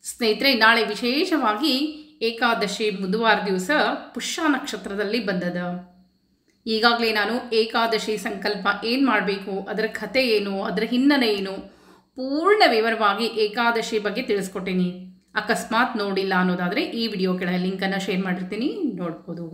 ಸ್ನೇಹಿತರೆ ನಾಳೆ ವಿಶೇಷವಾಗಿ ಏಕಾದಶಿ ಬುಧವಾರ ದಿವಸ ಪುಷ್ಯ ನಕ್ಷತ್ರದಲ್ಲಿ ಬಂದದ ಈಗಾಗಲೇ ನಾನು ಏಕಾದಶಿ ಸಂಕಲ್ಪ ಏನು ಮಾಡಬೇಕು ಅದರ ಕಥೆ ಏನು ಅದರ ಹಿನ್ನೆಲೆ ಏನು ಪೂರ್ಣ ವಿವರವಾಗಿ ಏಕಾದಶಿ ಬಗ್ಗೆ ತಿಳಿಸ್ಕೊಟ್ಟೀನಿ ಅಕಸ್ಮಾತ್ ನೋಡಿಲ್ಲ ಅನ್ನೋದಾದರೆ ಈ ವಿಡಿಯೋ ಕೆಳಗೆ ಲಿಂಕನ್ನು ಶೇರ್ ಮಾಡಿರ್ತೀನಿ ನೋಡ್ಬೋದು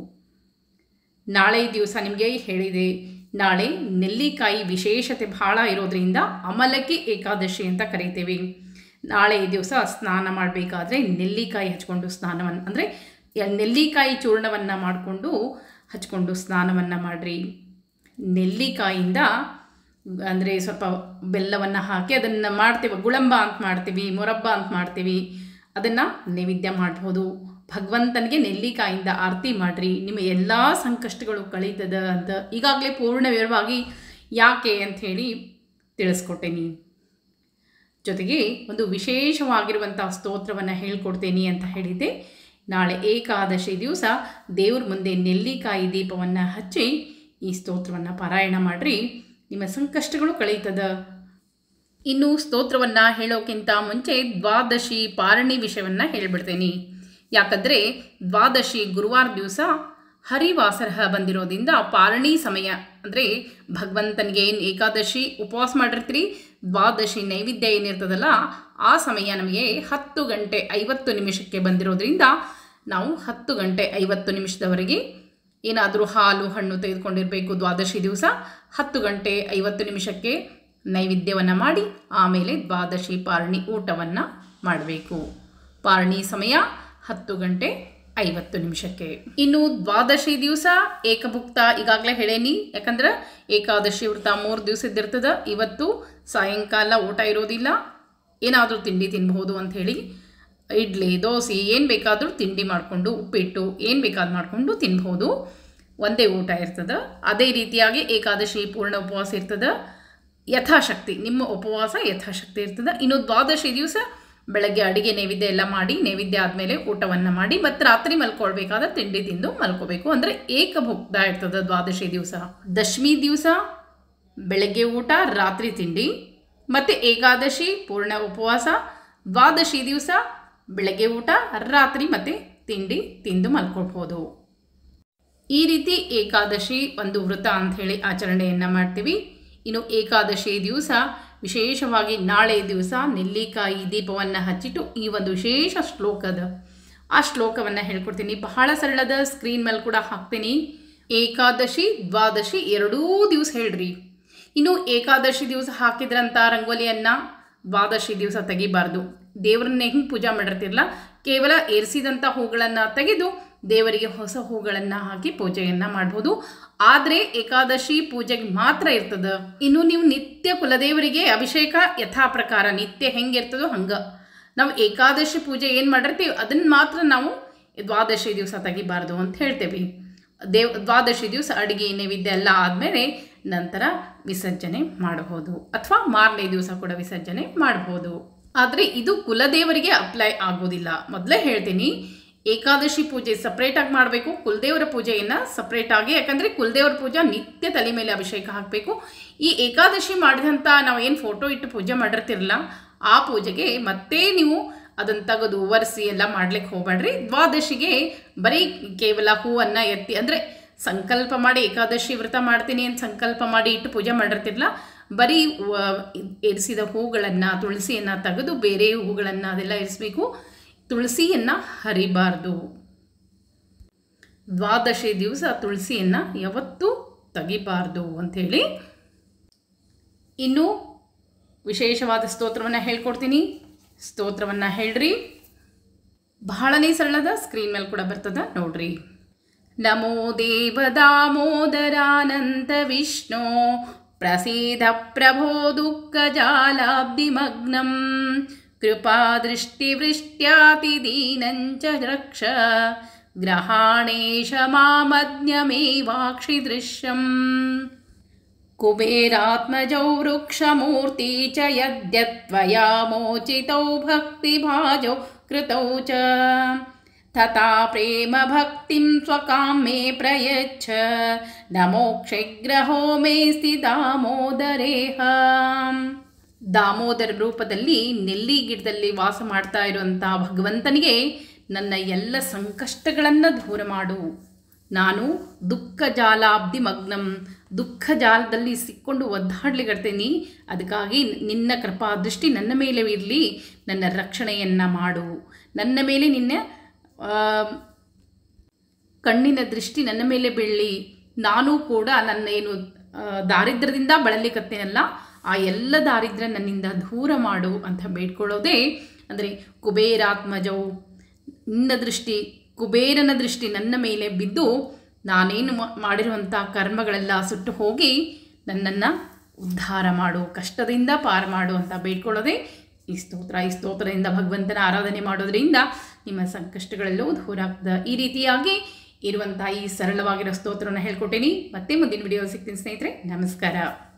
ನಾಳೆ ದಿವಸ ನಿಮಗೆ ಹೇಳಿದೆ ನಾಳೆ ನೆಲ್ಲಿಕಾಯಿ ವಿಶೇಷತೆ ಬಹಳ ಇರೋದ್ರಿಂದ ಅಮಲಕ್ಕಿ ಏಕಾದಶಿ ಅಂತ ಕರಿತೀವಿ ನಾಳೆ ದಿವಸ ಸ್ನಾನ ಮಾಡಬೇಕಾದ್ರೆ ನೆಲ್ಲಿಕಾಯಿ ಹಚ್ಕೊಂಡು ಸ್ನಾನವನ್ನು ಅಂದರೆ ನೆಲ್ಲಿಕಾಯಿ ಚೂರ್ಣವನ್ನು ಮಾಡಿಕೊಂಡು ಹಚ್ಕೊಂಡು ಸ್ನಾನವನ್ನು ಮಾಡಿರಿ ನೆಲ್ಲಿಕಾಯಿಂದ ಅಂದರೆ ಸ್ವಲ್ಪ ಬೆಲ್ಲವನ್ನು ಹಾಕಿ ಅದನ್ನು ಮಾಡ್ತೀವಿ ಗುಳಂಬ ಅಂತ ಮಾಡ್ತೀವಿ ಮೊರಬ್ಬ ಅಂತ ಮಾಡ್ತೀವಿ ಅದನ್ನು ನೈವೇದ್ಯ ಮಾಡ್ಬೋದು ಭಗವಂತನಿಗೆ ನೆಲ್ಲಿಕಾಯಿಂದ ಆರತಿ ಮಾಡಿರಿ ನಿಮ್ಮ ಎಲ್ಲ ಸಂಕಷ್ಟಗಳು ಕಳೀತದ ಅಂತ ಈಗಾಗಲೇ ಪೂರ್ಣ ವಿವರವಾಗಿ ಯಾಕೆ ಅಂಥೇಳಿ ತಿಳಿಸ್ಕೊಟ್ಟೇನಿ ಜೊತೆಗೆ ಒಂದು ವಿಶೇಷವಾಗಿರುವಂಥ ಸ್ತೋತ್ರವನ್ನು ಹೇಳ್ಕೊಡ್ತೇನೆ ಅಂತ ಹೇಳಿದ್ದೆ ನಾಳೆ ಏಕಾದಶಿ ದಿವಸ ದೇವ್ರ ಮುಂದೆ ನೆಲ್ಲಿಕಾಯಿ ದೀಪವನ್ನು ಹಚ್ಚಿ ಈ ಸ್ತೋತ್ರವನ್ನು ಪಾರಾಯಣ ಮಾಡಿರಿ ನಿಮ್ಮ ಸಂಕಷ್ಟಗಳು ಕಳೀತದ ಇನ್ನು ಸ್ತೋತ್ರವನ್ನು ಹೇಳೋಕ್ಕಿಂತ ಮುಂಚೆ ದ್ವಾದಶಿ ಪಾರಣಿ ವಿಷಯವನ್ನು ಹೇಳ್ಬಿಡ್ತೇನೆ ಯಾಕಂದರೆ ದ್ವಾದಶಿ ಗುರುವಾರ ದಿವಸ ಹರಿವಾಸರ ಬಂದಿರೋದ್ರಿಂದ ಪಾರಣಿ ಸಮಯ ಅಂದರೆ ಭಗವಂತನಿಗೆ ಏನು ಏಕಾದಶಿ ಉಪವಾಸ ಮಾಡಿರ್ತೀರಿ ದ್ವಾದಶಿ ನೈವೇದ್ಯ ಏನಿರ್ತದಲ್ಲ ಆ ಸಮಯ ನಮಗೆ ಹತ್ತು ಗಂಟೆ ಐವತ್ತು ನಿಮಿಷಕ್ಕೆ ಬಂದಿರೋದ್ರಿಂದ ನಾವು ಹತ್ತು ಗಂಟೆ ಐವತ್ತು ನಿಮಿಷದವರೆಗೆ ಏನಾದರೂ ಹಾಲು ಹಣ್ಣು ತೆಗೆದುಕೊಂಡಿರಬೇಕು ದ್ವಾದಶಿ ದಿವಸ ಹತ್ತು ಗಂಟೆ ಐವತ್ತು ನಿಮಿಷಕ್ಕೆ ನೈವೇದ್ಯವನ್ನು ಮಾಡಿ ಆಮೇಲೆ ದ್ವಾದಶಿ ಪಾರಣಿ ಊಟವನ್ನು ಮಾಡಬೇಕು ಪಾರಣಿ ಸಮಯ ಹತ್ತು ಗಂಟೆ ಐವತ್ತು ನಿಮಿಷಕ್ಕೆ ಇನ್ನು ದ್ವಾದಶಿ ದಿವಸ ಏಕಭುಕ್ತ ಈಗಾಗಲೇ ಹೇಳೇನಿ ಯಾಕಂದ್ರೆ ಏಕಾದಶಿ ವ್ರತ ಮೂರು ದಿವಸದ್ದಿರ್ತದ ಇವತ್ತು ಸಾಯಂಕಾಲ ಊಟ ಇರೋದಿಲ್ಲ ಏನಾದರೂ ತಿಂಡಿ ತಿನ್ಬಹುದು ಅಂಥೇಳಿ ಇಡ್ಲಿ ದೋಸೆ ಏನು ಬೇಕಾದರೂ ತಿಂಡಿ ಮಾಡಿಕೊಂಡು ಉಪ್ಪಿಟ್ಟು ಏನು ಬೇಕಾದ್ರೂ ಮಾಡಿಕೊಂಡು ತಿನ್ಬೋದು ಒಂದೇ ಊಟ ಇರ್ತದೆ ಅದೇ ರೀತಿಯಾಗಿ ಏಕಾದಶಿ ಪೂರ್ಣ ಉಪವಾಸ ಇರ್ತದೆ ಯಥಾಶಕ್ತಿ ನಿಮ್ಮ ಉಪವಾಸ ಯಥಾಶಕ್ತಿ ಇರ್ತದೆ ಇನ್ನು ದ್ವಾದಶಿ ದಿವಸ ಬೆಳಗ್ಗೆ ಅಡಿಗೆ ನೈವೇದ್ಯ ಎಲ್ಲ ಮಾಡಿ ನೈವೇದ್ಯ ಆದಮೇಲೆ ಊಟವನ್ನು ಮಾಡಿ ಮತ್ತು ರಾತ್ರಿ ಮಲ್ಕೊಳ್ಬೇಕಾದ್ರೆ ತಿಂಡಿ ತಿಂದು ಮಲ್ಕೋಬೇಕು ಅಂದರೆ ಏಕಭುಕ್ತ ಇರ್ತದೆ ದ್ವಾದಶಿ ದಿವಸ ದಶಮಿ ದಿವಸ ಬೆಳಗ್ಗೆ ಊಟ ರಾತ್ರಿ ತಿಂಡಿ ಮತ್ತು ಏಕಾದಶಿ ಪೂರ್ಣ ಉಪವಾಸ ದ್ವಾದಶಿ ದಿವಸ ಬೆಳಗ್ಗೆ ಊಟ ರಾತ್ರಿ ಮತ್ತು ತಿಂಡಿ ತಿಂದು ಮಲ್ಕೊಳ್ಬೋದು ಈ ರೀತಿ ಏಕಾದಶಿ ಒಂದು ವ್ರತ ಅಂಥೇಳಿ ಆಚರಣೆಯನ್ನು ಮಾಡ್ತೀವಿ ಇನ್ನು ಏಕಾದಶಿ ದಿವಸ ವಿಶೇಷವಾಗಿ ನಾಳೆ ದಿವಸ ನೆಲ್ಲಿಕಾಯಿ ದೀಪವನ್ನು ಹಚ್ಚಿಟ್ಟು ಈ ಒಂದು ವಿಶೇಷ ಶ್ಲೋಕದ ಆ ಶ್ಲೋಕವನ್ನು ಹೇಳ್ಕೊಡ್ತೀನಿ ಬಹಳ ಸರಳದ ಸ್ಕ್ರೀನ್ ಮೇಲೆ ಕೂಡ ಹಾಕ್ತೀನಿ ಏಕಾದಶಿ ದ್ವಾದಶಿ ಎರಡೂ ದಿವಸ ಹೇಳ್ರಿ ಇನ್ನು ಏಕಾದಶಿ ದಿವಸ ಹಾಕಿದ್ರಂಥ ರಂಗೋಲಿಯನ್ನು ದ್ವಾದಶಿ ದಿವಸ ತೆಗಿಬಾರ್ದು ದೇವರನ್ನೇ ಹಿಂಗೆ ಪೂಜೆ ಮಾಡಿರ್ತಿರಲ್ಲ ಕೇವಲ ಏರಿಸಿದಂಥ ಹೂಗಳನ್ನು ತೆಗೆದು ದೇವರಿಗೆ ಹೊಸ ಹೂಗಳನ್ನು ಹಾಕಿ ಪೂಜೆಯನ್ನು ಮಾಡ್ಬೋದು ಆದರೆ ಏಕಾದಶಿ ಪೂಜೆಗೆ ಮಾತ್ರ ಇರ್ತದ ಇನ್ನು ನೀವು ನಿತ್ಯ ಕುಲದೇವರಿಗೆ ಅಭಿಷೇಕ ಯಥಾ ಪ್ರಕಾರ ನಿತ್ಯ ಹೆಂಗಿರ್ತದೋ ಹಂಗೆ ನಾವು ಏಕಾದಶಿ ಪೂಜೆ ಏನು ಮಾಡಿರ್ತೀವಿ ಅದನ್ನು ಮಾತ್ರ ನಾವು ದ್ವಾದಶಿ ದಿವಸ ತೆಗಿಬಾರ್ದು ಅಂತ ಹೇಳ್ತೇವೆ ದೇವ್ ದ್ವಾದಶಿ ದಿವಸ ಅಡುಗೆ ನೈವೇದ್ಯ ಎಲ್ಲ ಆದಮೇಲೆ ನಂತರ ವಿಸರ್ಜನೆ ಮಾಡಬಹುದು ಅಥವಾ ಮಾರನೇ ದಿವಸ ಕೂಡ ವಿಸರ್ಜನೆ ಮಾಡಬಹುದು ಆದರೆ ಇದು ಕುಲದೇವರಿಗೆ ಅಪ್ಲೈ ಆಗೋದಿಲ್ಲ ಮೊದಲೇ ಹೇಳ್ತೀನಿ ಏಕಾದಶಿ ಪೂಜೆ ಸಪ್ರೇಟಾಗಿ ಮಾಡಬೇಕು ಕುಲದೇವರ ಪೂಜೆಯನ್ನು ಸಪ್ರೇಟಾಗಿ ಯಾಕಂದರೆ ಕುಲದೇವರ ಪೂಜೆ ನಿತ್ಯ ತಲೆ ಮೇಲೆ ಅಭಿಷೇಕ ಹಾಕಬೇಕು ಈ ಏಕಾದಶಿ ಮಾಡಿದಂಥ ನಾವು ಏನು ಫೋಟೋ ಇಟ್ಟು ಪೂಜೆ ಮಾಡಿರ್ತಿರಲ್ಲ ಆ ಪೂಜೆಗೆ ಮತ್ತೆ ನೀವು ಅದನ್ನು ತೆಗೆದು ಒರೆಸಿ ಎಲ್ಲ ಮಾಡ್ಲಿಕ್ಕೆ ಹೋಗ್ಬೇಡ್ರಿ ದ್ವಾದಶಿಗೆ ಬರೀ ಕೇವಲ ಹೂವನ್ನು ಎತ್ತಿ ಅಂದರೆ ಸಂಕಲ್ಪ ಮಾಡಿ ಏಕಾದಶಿ ವ್ರತ ಮಾಡ್ತೀನಿ ಅಂತ ಸಂಕಲ್ಪ ಮಾಡಿ ಇಟ್ಟು ಪೂಜೆ ಮಾಡಿರ್ತಿರಲ್ಲ ಬರೀ ಇರಿಸಿದ ಹೂಗಳನ್ನು ತುಳಸಿಯನ್ನು ತೆಗೆದು ಬೇರೆ ಹೂಗಳನ್ನು ಅದೆಲ್ಲ ಇರಿಸಬೇಕು ತುಳಸಿಯನ್ನು ಹರಿಬಾರ್ದು ದ್ವಾದಶಿ ದಿವಸ ತುಳಸಿಯನ್ನು ಯಾವತ್ತೂ ತೆಗಿಬಾರ್ದು ಅಂಥೇಳಿ ಇನ್ನು ವಿಶೇಷವಾದ ಸ್ತೋತ್ರವನ್ನು ಹೇಳ್ಕೊಡ್ತೀನಿ ಸ್ತೋತ್ರವನ್ನು ಹೇಳ್ರಿ ಬಹಳನೇ ಸರಳದ ಸ್ಕ್ರೀನ್ ಮೇಲೆ ಕೂಡ ಬರ್ತದ ನೋಡ್ರಿ ನಮೋ ದೇವ ದಾಮೋದರಾನಂತ ವಿಷ್ಣು ಪ್ರಸೀದ ಪ್ರಭೋ ದುಃಖ ಜಾಲಾಬ್ಧಿಮಗ್ನಂ कृपादृष्टिवृष्ट्यातिदीनञ्च रक्ष ग्रहाणेश मामज्ञमेवाक्षिदृश्यम् कुबेरात्मजौ वृक्षमूर्ति च यद्यत्वया मोचितौ भक्तिभाजौ कृतौ च तथा प्रेमभक्तिं स्वकां मे प्रयच्छ न मोक्षग्रहो मेऽस्ति दामोदरेह ದಾಮೋದರ ರೂಪದಲ್ಲಿ ನೆಲ್ಲಿ ಗಿಡದಲ್ಲಿ ವಾಸ ಮಾಡ್ತಾ ಇರುವಂಥ ಭಗವಂತನಿಗೆ ನನ್ನ ಎಲ್ಲ ಸಂಕಷ್ಟಗಳನ್ನು ದೂರ ಮಾಡು ನಾನು ದುಃಖ ಜಾಲಾಬ್ಧಿ ಮಗ್ನಂ ದುಃಖ ಜಾಲದಲ್ಲಿ ಸಿಕ್ಕೊಂಡು ಒದ್ದಾಡ್ಲಿಗಡ್ತೀನಿ ಅದಕ್ಕಾಗಿ ನಿನ್ನ ಕೃಪಾ ದೃಷ್ಟಿ ನನ್ನ ಮೇಲೆ ಇರಲಿ ನನ್ನ ರಕ್ಷಣೆಯನ್ನು ಮಾಡು ನನ್ನ ಮೇಲೆ ನಿನ್ನ ಆ, ಕಣ್ಣಿನ ದೃಷ್ಟಿ ನನ್ನ ಮೇಲೆ ಬೀಳಲಿ ನಾನು ಕೂಡ ನನ್ನ ಏನು ಆ, ದಾರಿದ್ರ್ಯದಿಂದ ಬಳಲಿಕತ್ತೇನಲ್ಲ ಆ ಎಲ್ಲ ದಾರಿದ್ರ್ಯ ನನ್ನಿಂದ ದೂರ ಮಾಡು ಅಂತ ಬೇಡ್ಕೊಳ್ಳೋದೇ ಅಂದರೆ ಕುಬೇರಾತ್ಮಜವು ನಿನ್ನ ದೃಷ್ಟಿ ಕುಬೇರನ ದೃಷ್ಟಿ ನನ್ನ ಮೇಲೆ ಬಿದ್ದು ನಾನೇನು ಮಾ- ಮಾಡಿರುವಂಥ ಕರ್ಮಗಳೆಲ್ಲ ಸುಟ್ಟು ಹೋಗಿ ನನ್ನನ್ನು ಉದ್ಧಾರ ಮಾಡು ಕಷ್ಟದಿಂದ ಪಾರು ಮಾಡು ಅಂತ ಬೇಡ್ಕೊಳ್ಳೋದೇ ಈ ಸ್ತೋತ್ರ ಈ ಸ್ತೋತ್ರದಿಂದ ಭಗವಂತನ ಆರಾಧನೆ ಮಾಡೋದ್ರಿಂದ ನಿಮ್ಮ ಸಂಕಷ್ಟಗಳೆಲ್ಲವೂ ದೂರ ಆಗ್ತದೆ ಈ ರೀತಿಯಾಗಿ ಇರುವಂಥ ಈ ಸರಳವಾಗಿರೋ ಸ್ತೋತ್ರನ ಹೇಳ್ಕೊಟ್ಟೇನಿ ಮತ್ತೆ ಮುಂದಿನ ವಿಡಿಯೋ ಸಿಗ್ತೀನಿ ಸ್ನೇಹಿತರೆ ನಮಸ್ಕಾರ